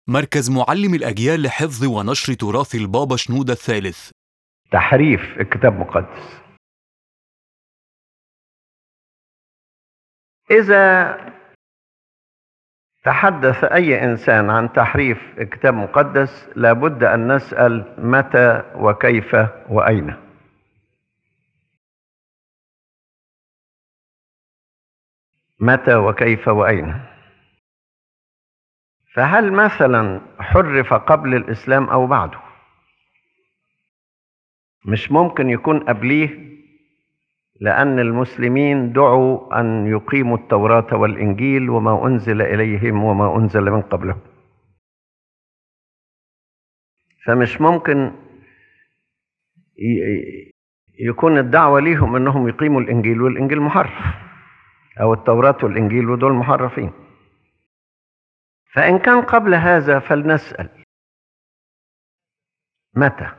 مركز معلم الأجيال لحفظ ونشر تراث البابا شنودة الثالث تحريف الكتاب المقدس إذا تحدث أي إنسان عن تحريف الكتاب المقدس لابد أن نسأل متى وكيف وأين متى وكيف وأين فهل مثلا حرف قبل الإسلام أو بعده مش ممكن يكون قبليه لأن المسلمين دعوا أن يقيموا التوراة والإنجيل وما أنزل إليهم وما أنزل من قبلهم فمش ممكن يكون الدعوة ليهم أنهم يقيموا الإنجيل والإنجيل محرف أو التوراة والإنجيل ودول محرفين فإن كان قبل هذا فلنسأل متى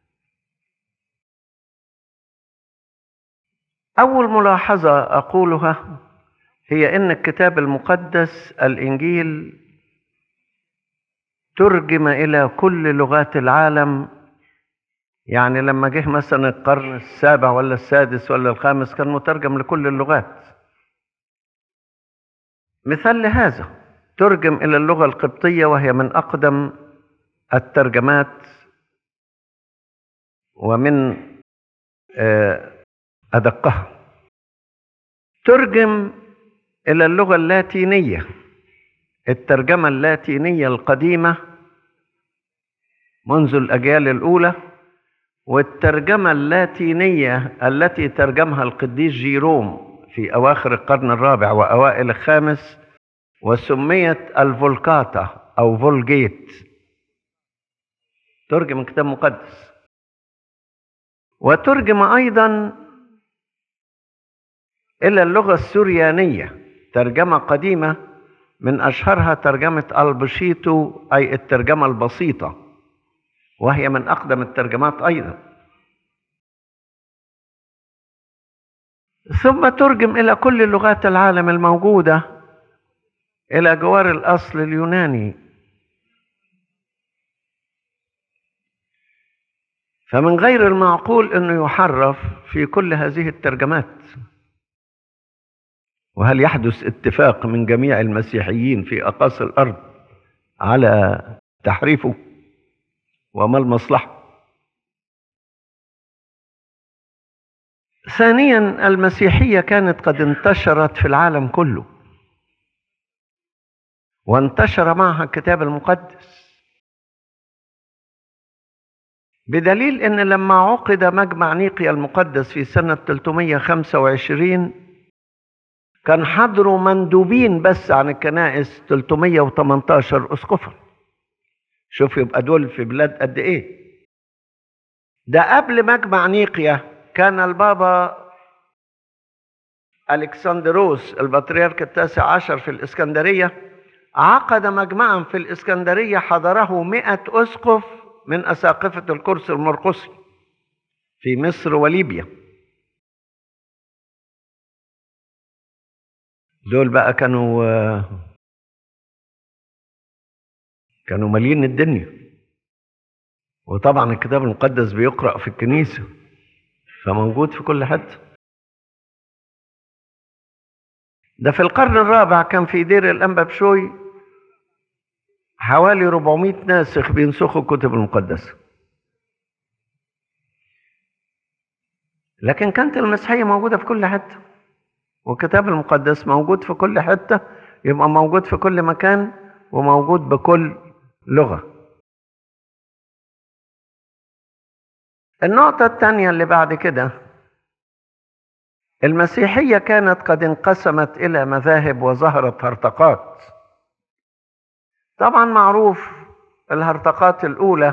أول ملاحظة أقولها هي أن الكتاب المقدس الإنجيل ترجم إلى كل لغات العالم يعني لما جه مثلا القرن السابع ولا السادس ولا الخامس كان مترجم لكل اللغات مثال لهذا ترجم إلى اللغة القبطية وهي من أقدم الترجمات ومن أدقها ترجم إلى اللغة اللاتينية الترجمة اللاتينية القديمة منذ الأجيال الأولى والترجمة اللاتينية التي ترجمها القديس جيروم في أواخر القرن الرابع وأوائل الخامس وسميت الفولكاتا أو فولجيت ترجم كتاب مقدس وترجم أيضا إلى اللغة السريانية ترجمة قديمة من أشهرها ترجمة البشيتو أي الترجمة البسيطة وهي من أقدم الترجمات أيضا ثم ترجم إلى كل لغات العالم الموجودة إلى جوار الأصل اليوناني فمن غير المعقول أنه يحرف في كل هذه الترجمات وهل يحدث اتفاق من جميع المسيحيين في أقاصي الأرض على تحريفه وما المصلحة ثانيا المسيحية كانت قد انتشرت في العالم كله وانتشر معها الكتاب المقدس بدليل ان لما عقد مجمع نيقيا المقدس في سنة 325 كان حضروا مندوبين بس عن الكنائس 318 اسقفا شوف يبقى دول في بلاد قد ايه ده قبل مجمع نيقيا كان البابا الكسندروس البطريرك التاسع عشر في الاسكندريه عقد مجمعا في الاسكندريه حضره مئة اسقف من اساقفه الكرسي المرقسي في مصر وليبيا دول بقى كانوا كانوا مالين الدنيا وطبعا الكتاب المقدس بيقرأ في الكنيسة فموجود في كل حتة ده في القرن الرابع كان في دير الأنبا بشوي حوالي 400 ناسخ بينسخوا الكتب المقدسة لكن كانت المسيحية موجودة في كل حتة والكتاب المقدس موجود في كل حتة يبقى موجود في كل مكان وموجود بكل لغة النقطة الثانية اللي بعد كده المسيحية كانت قد انقسمت إلى مذاهب وظهرت هرطقات طبعا معروف الهرطقات الأولى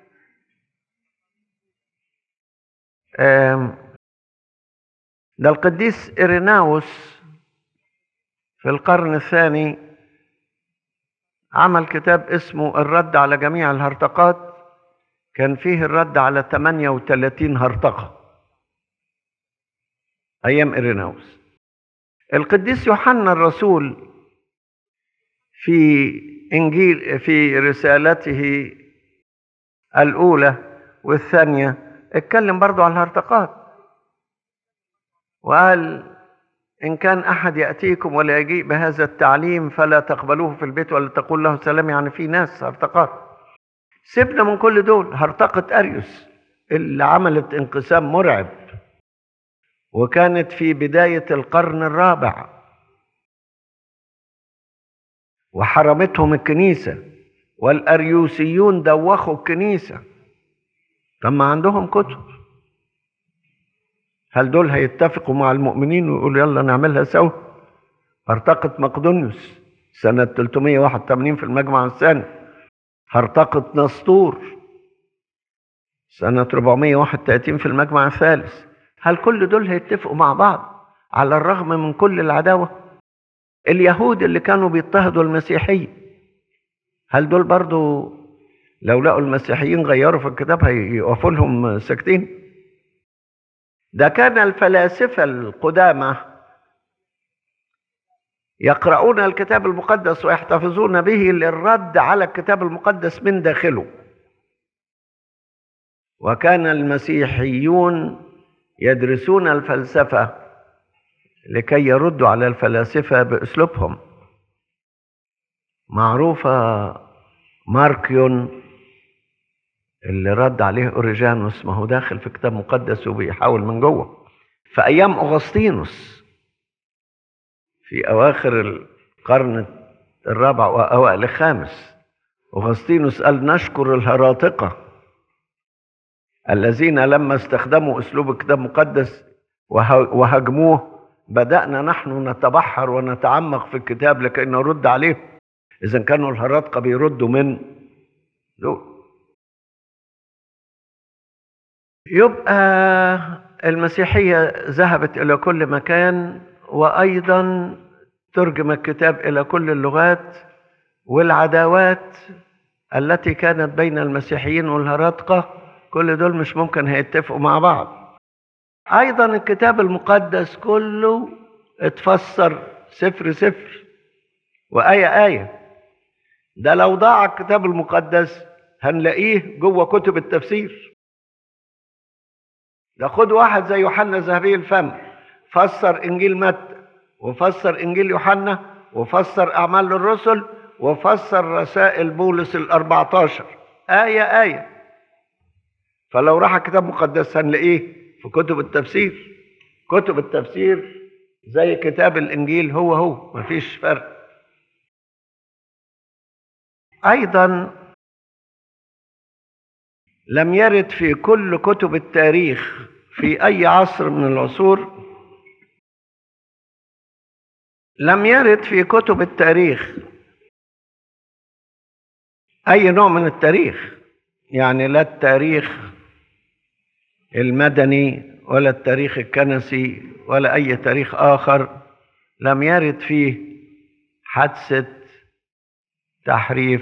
ده القديس إريناوس في القرن الثاني عمل كتاب اسمه الرد على جميع الهرطقات كان فيه الرد على 38 هرطقة أيام إريناوس القديس يوحنا الرسول في إنجيل في رسالته الأولى والثانية اتكلم برضو على الهرطقات وقال إن كان أحد يأتيكم ولا يجيء بهذا التعليم فلا تقبلوه في البيت ولا تقول له سلام يعني في ناس هرطقات سيبنا من كل دول هرطقة أريوس اللي عملت انقسام مرعب وكانت في بداية القرن الرابع وحرمتهم الكنيسة والأريوسيون دوخوا الكنيسة طب ما عندهم كتب هل دول هيتفقوا مع المؤمنين ويقولوا يلا نعملها سوا هرطقة مقدونيوس سنة 381 في المجمع الثاني هرطقة نسطور سنة 431 في المجمع الثالث هل كل دول هيتفقوا مع بعض على الرغم من كل العداوة اليهود اللي كانوا بيضطهدوا المسيحية هل دول برضو لو لقوا المسيحيين غيروا في الكتاب هيقفوا لهم ساكتين ده كان الفلاسفة القدامى يقرؤون الكتاب المقدس ويحتفظون به للرد على الكتاب المقدس من داخله وكان المسيحيون يدرسون الفلسفة لكي يردوا على الفلاسفة بأسلوبهم معروفة ماركيون اللي رد عليه أوريجانوس ما هو داخل في كتاب مقدس وبيحاول من جوه في أيام أغسطينوس في أواخر القرن الرابع وأوائل الخامس أغسطينوس قال نشكر الهراطقة الذين لما استخدموا أسلوب الكتاب المقدس وهاجموه بدأنا نحن نتبحر ونتعمق في الكتاب لكي نرد عليه إذا كانوا الهراطقة بيردوا من دول يبقى المسيحية ذهبت إلى كل مكان وأيضا ترجم الكتاب إلى كل اللغات والعداوات التي كانت بين المسيحيين والهراطقة كل دول مش ممكن هيتفقوا مع بعض أيضا الكتاب المقدس كله اتفسر سفر سفر وآية آية ده لو ضاع الكتاب المقدس هنلاقيه جوه كتب التفسير ده خد واحد زي يوحنا ذهبي الفم فسر انجيل متى وفسر انجيل يوحنا وفسر اعمال الرسل وفسر رسائل بولس ال14 آية آية فلو راح كتاب مقدس هنلاقيه في كتب التفسير كتب التفسير زي كتاب الانجيل هو هو مفيش فرق ايضا لم يرد في كل كتب التاريخ في اي عصر من العصور لم يرد في كتب التاريخ اي نوع من التاريخ يعني لا التاريخ المدني ولا التاريخ الكنسي ولا اي تاريخ اخر لم يرد فيه حادثه تحريف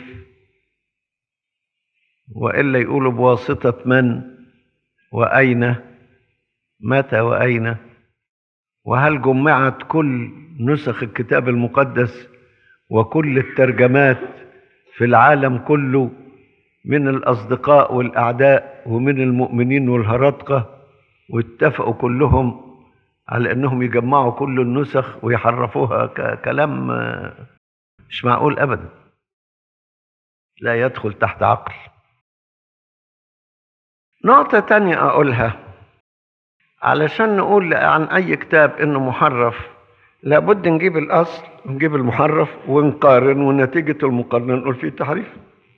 والا يقولوا بواسطه من واين متى واين وهل جمعت كل نسخ الكتاب المقدس وكل الترجمات في العالم كله من الاصدقاء والاعداء ومن المؤمنين والهرطقه واتفقوا كلهم على انهم يجمعوا كل النسخ ويحرفوها كلام مش معقول ابدا لا يدخل تحت عقل نقطة تانية أقولها علشان نقول عن أي كتاب إنه محرف لابد نجيب الأصل ونجيب المحرف ونقارن ونتيجة المقارنة نقول فيه تحريف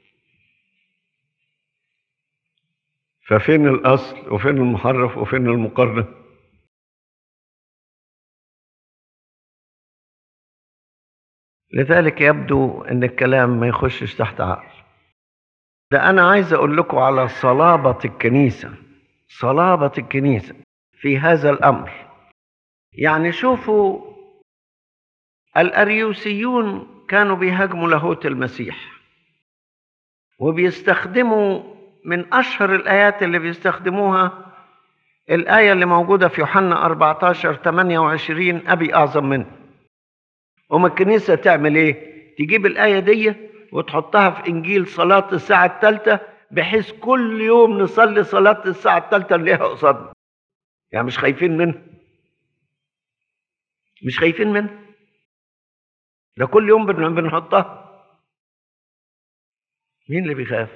ففين الأصل وفين المحرف وفين المقارنة لذلك يبدو أن الكلام ما يخشش تحت عقل ده أنا عايز أقول لكم على صلابة الكنيسة صلابة الكنيسة في هذا الأمر يعني شوفوا الأريوسيون كانوا بيهاجموا لاهوت المسيح وبيستخدموا من أشهر الآيات اللي بيستخدموها الآية اللي موجودة في يوحنا 14 28 أبي أعظم منه وما الكنيسة تعمل إيه؟ تجيب الآية دي وتحطها في انجيل صلاه الساعه الثالثه بحيث كل يوم نصلي صلاه الساعه الثالثه نلاقيها قصادنا يعني مش خايفين منها مش خايفين منها ده كل يوم بن- بنحطها مين اللي بيخاف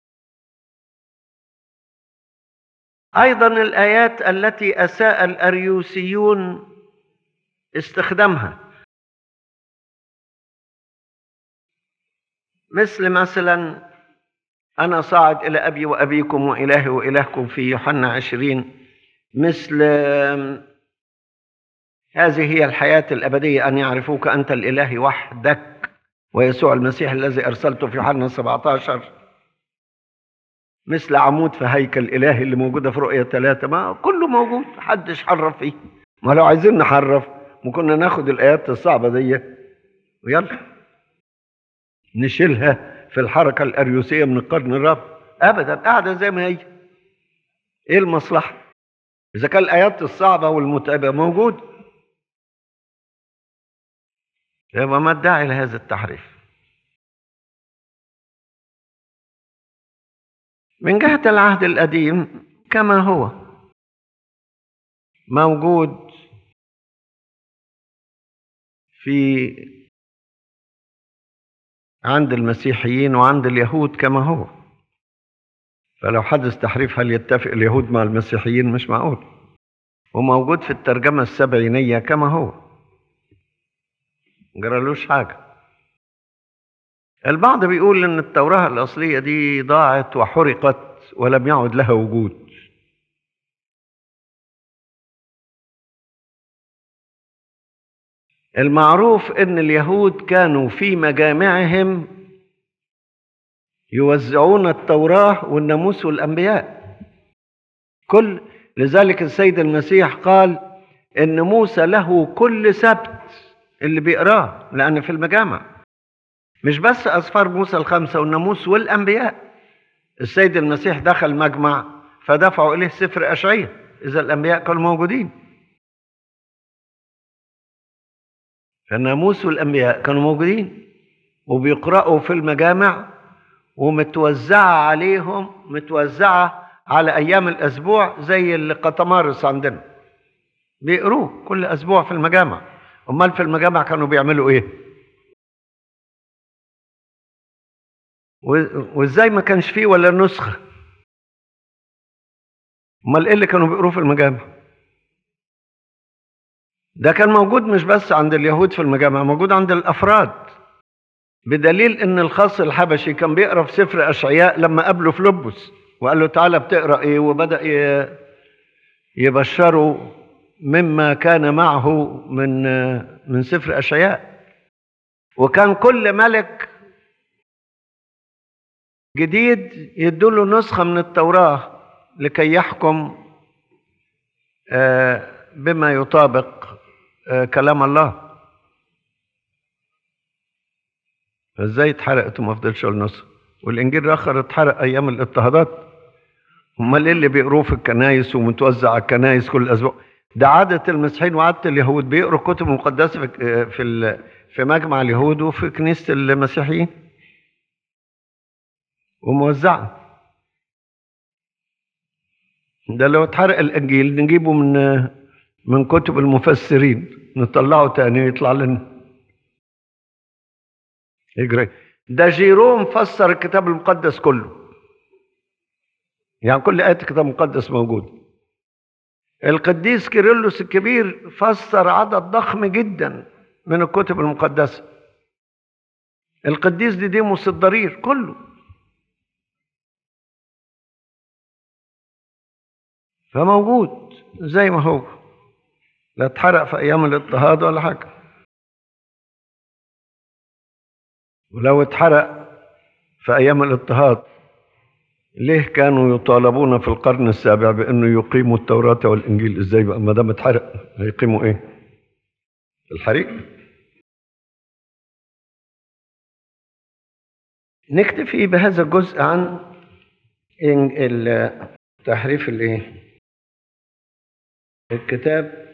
ايضا الايات التي اساء الاريوسيون استخدامها مثل مثلا انا صاعد الى ابي وابيكم والهي والهكم في يوحنا عشرين مثل آم، هذه هي الحياة الأبدية أن يعرفوك أنت الإله وحدك ويسوع المسيح الذي أرسلته في يوحنا 17 مثل عمود في هيكل إلهي اللي موجودة في رؤية ثلاثة ما كله موجود محدش حرف فيه ما لو عايزين نحرف ما كنا ناخد الآيات الصعبة دي ويلا نشيلها في الحركة الأريوسية من القرن الرابع أبدا قاعدة زي ما هي إيه المصلحة إذا كان الآيات الصعبة والمتعبة موجود يبقى ما الداعي لهذا التحريف من جهة العهد القديم كما هو موجود في عند المسيحيين وعند اليهود كما هو فلو حدث تحريف هل يتفق اليهود مع المسيحيين مش معقول وموجود في الترجمة السبعينية كما هو جرالوش حاجة البعض بيقول ان التوراة الأصلية دي ضاعت وحرقت ولم يعد لها وجود المعروف ان اليهود كانوا في مجامعهم يوزعون التوراة والناموس والأنبياء كل لذلك السيد المسيح قال ان موسى له كل سبت اللي بيقراه لأن في المجامع مش بس أسفار موسى الخمسة والناموس والأنبياء السيد المسيح دخل مجمع فدفعوا إليه سفر أشعية إذا الأنبياء كانوا موجودين فالناموس والأنبياء كانوا موجودين وبيقرأوا في المجامع ومتوزعة عليهم متوزعة على أيام الأسبوع زي اللي قطمارس عندنا بيقروه كل أسبوع في المجامع أمال في المجامع كانوا بيعملوا إيه؟ و- وإزاي ما كانش فيه ولا نسخة؟ أمال إيه اللي كانوا بيقروه في المجامع؟ ده كان موجود مش بس عند اليهود في المجامع موجود عند الأفراد بدليل ان الخاص الحبشي كان بيقرا في سفر اشعياء لما قابله فيلبس وقال له تعالى بتقرا ايه وبدا ي- يبشره مما كان معه من من سفر اشعياء وكان كل ملك جديد يدوله نسخه من التوراه لكي يحكم آه، بما يطابق آه، كلام الله فازاي اتحرقت وما فضلش النسخ والانجيل الاخر اتحرق ايام الاضطهادات امال ايه اللي بيقروه في الكنايس ومتوزع على الكنايس كل اسبوع ده عادة المسيحيين وعادة اليهود بيقروا الكتب المقدسة في في ال- في مجمع اليهود وفي كنيسة المسيحيين وموزعة ده لو اتحرق الانجيل نجيبه من من كتب المفسرين نطلعه تاني يطلع لنا يجري ده جيروم فسر الكتاب المقدس كله يعني كل آية الكتاب المقدس موجود القديس كيرلس الكبير فسر عدد ضخم جدا من الكتب المقدسة القديس ديديموس الضرير كله فموجود زي ما هو لا اتحرق في أيام الاضطهاد ولا حاجة ولو اتحرق في أيام الاضطهاد ليه كانوا يطالبون في القرن السابع بأنه يقيموا التوراة والإنجيل إزاي بقى ما دام اتحرق هيقيموا إيه؟ الحريق نكتفي بهذا الجزء عن إن- ال- تحريف الايه الكتاب